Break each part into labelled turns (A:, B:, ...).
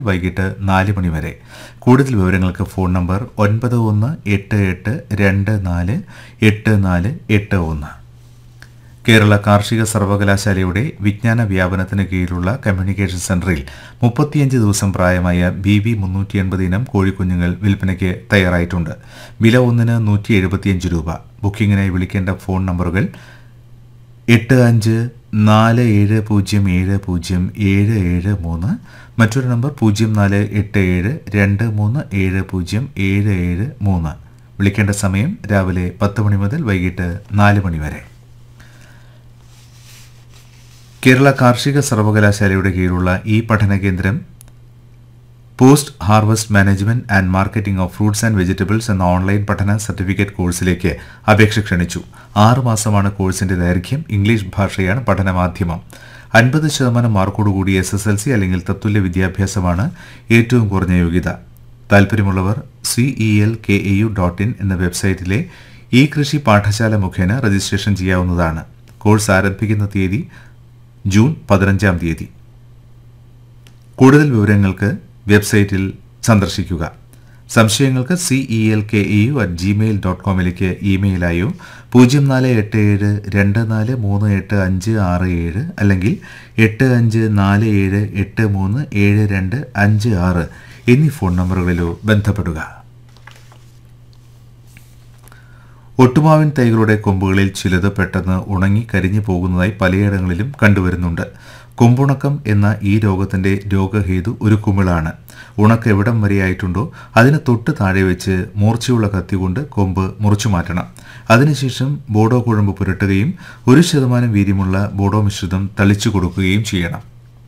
A: വൈകിട്ട് നാല് മണി വരെ കൂടുതൽ വിവരങ്ങൾക്ക് ഫോൺ നമ്പർ ഒൻപത് ഒന്ന് എട്ട് എട്ട് രണ്ട് നാല് എട്ട് നാല് എട്ട് ഒന്ന് കേരള കാർഷിക സർവകലാശാലയുടെ വിജ്ഞാന വ്യാപനത്തിന് കീഴിലുള്ള കമ്മ്യൂണിക്കേഷൻ സെന്ററിൽ മുപ്പത്തിയഞ്ച് ദിവസം പ്രായമായ ബി വി മുന്നൂറ്റി എൺപത് ഇനം കോഴിക്കുഞ്ഞുങ്ങൾ വിൽപ്പനയ്ക്ക് തയ്യാറായിട്ടുണ്ട് വില ഒന്നിന് നൂറ്റി എഴുപത്തിയഞ്ച് രൂപ ബുക്കിംഗിനായി വിളിക്കേണ്ട ഫോൺ നമ്പറുകൾ എട്ട് അഞ്ച് നാല് ഏഴ് പൂജ്യം ഏഴ് പൂജ്യം ഏഴ് ഏഴ് മൂന്ന് മറ്റൊരു നമ്പർ പൂജ്യം നാല് എട്ട് ഏഴ് രണ്ട് മൂന്ന് ഏഴ് പൂജ്യം ഏഴ് ഏഴ് മൂന്ന് വിളിക്കേണ്ട സമയം രാവിലെ പത്ത് മണി മുതൽ വൈകിട്ട് നാല് മണി വരെ കേരള കാർഷിക സർവകലാശാലയുടെ കീഴിലുള്ള ഈ പഠന കേന്ദ്രം post harvest management and marketing of fruits and vegetables എന്ന ഓൺലൈൻ പഠന സർട്ടിഫിക്കറ്റ് കോഴ്സിലേക്ക് അപേക്ഷ ക്ഷണിച്ചു ആറ് മാസമാണ് കോഴ്സിന്റെ ദൈർഘ്യം ഇംഗ്ലീഷ് ഭാഷയാണ് പഠനമാധ്യമം അൻപത് ശതമാനം മാർക്കോടുകൂടി എസ് എസ് എൽ സി അല്ലെങ്കിൽ തത്തുല്യ വിദ്യാഭ്യാസമാണ് ഏറ്റവും കുറഞ്ഞ യോഗ്യത താൽപ്പര്യമുള്ളവർ C E L K A U dot in എന്ന വെബ്സൈറ്റിലെ ഇ കൃഷി പാഠശാല മുഖേന രജിസ്ട്രേഷൻ ചെയ്യാവുന്നതാണ് കോഴ്സ് ആരംഭിക്കുന്ന തീയതി ജൂൺ പതിനഞ്ചാം തീയതി കൂടുതൽ വിവരങ്ങൾക്ക് വെബ്സൈറ്റിൽ സന്ദർശിക്കുക സംശയങ്ങൾക്ക് C E L K E U at gmail dot കോമിലേക്ക് ഇമെയിലായോ പൂജ്യം നാല് എട്ട് ഏഴ് രണ്ട് നാല് മൂന്ന് എട്ട് അഞ്ച് ആറ് ഏഴ് അല്ലെങ്കിൽ എട്ട് അഞ്ച് നാല് ഏഴ് എട്ട് മൂന്ന് ഏഴ് രണ്ട് അഞ്ച് ആറ് എന്നീ ഫോൺ നമ്പറുകളിലോ ബന്ധപ്പെടുക ഒട്ടുമാവിൻ തൈകളുടെ കൊമ്പുകളിൽ ചിലത് പെട്ടെന്ന് ഉണങ്ങി കരിഞ്ഞു പോകുന്നതായി പലയിടങ്ങളിലും കണ്ടുവരുന്നുണ്ട് കൊമ്പുണക്കം എന്ന ഈ രോഗത്തിന്റെ രോഗഹേതു ഒരു കുമിളാണ് ഉണക്ക് എവിടം വരെയായിട്ടുണ്ടോ അതിന് തൊട്ട് താഴെ വെച്ച് മൂർച്ചയുള്ള കത്തി കൊണ്ട് കൊമ്പ് മുറിച്ചു മാറ്റണം അതിനുശേഷം ബോഡോ കുഴമ്പ് പുരട്ടുകയും ഒരു ശതമാനം വീര്യമുള്ള ബോഡോ മിശ്രിതം തളിച്ചു കൊടുക്കുകയും ചെയ്യണം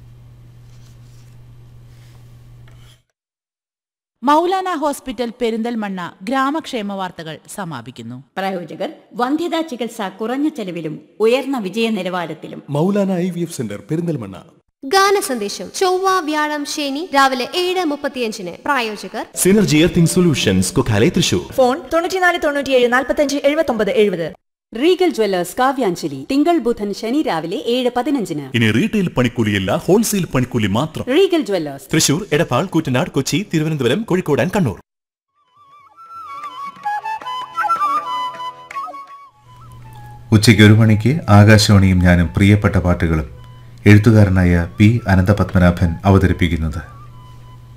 B: മൗലാന ഹോസ്പിറ്റൽ പെരിന്തൽമണ്ണ ഗ്രാമക്ഷേമ വാർത്തകൾ സമാപിക്കുന്നു
C: പ്രായോജകർ വന്ധ്യതാ ചികിത്സ കുറഞ്ഞ ചെലവിലും ഉയർന്ന വിജയ നിലവാരത്തിലും
D: Moulana I V F centre Perinthalmanna
E: ഗാന സന്ദേശം ചൊവ്വ വ്യാഴം ശനി രാവിലെ ഏഴ് മുപ്പത്തിയഞ്ചിന് പ്രായോജകർ
F: synergy earthing solutions Kokkale Thrissur
G: phone തൊണ്ണൂറ്റിനാല് തൊണ്ണൂറ്റിയേഴ് നാൽപ്പത്തഞ്ച് എഴുപത്തൊമ്പത് എഴുപത്
H: റീഗൽ ജ്വല്ലേഴ്സ് കാവ്യാഞ്ജലി തിങ്കൾ ബുധൻ ശനി രാവിലെ ഏഴ് പതിനഞ്ചിന്
F: ഇനി റീറ്റെയിൽ പണിക്കൂലിയല്ല ഹോൾസെയിൽ പണിക്കൂലി മാത്രം
H: Regal Jewellers
F: Thrissur Edappal Koottanad Kochi Thiruvananthapuram Kozhikode and Kannur
A: ഉച്ചയ്ക്ക് ഒരു മണിക്ക് ആകാശവാണിയും ഞാനും പ്രിയപ്പെട്ട പാട്ടുകളും എഴുത്തുകാരനായ പി അനന്തപത്മനാഭൻ അവതരിപ്പിക്കുന്നത്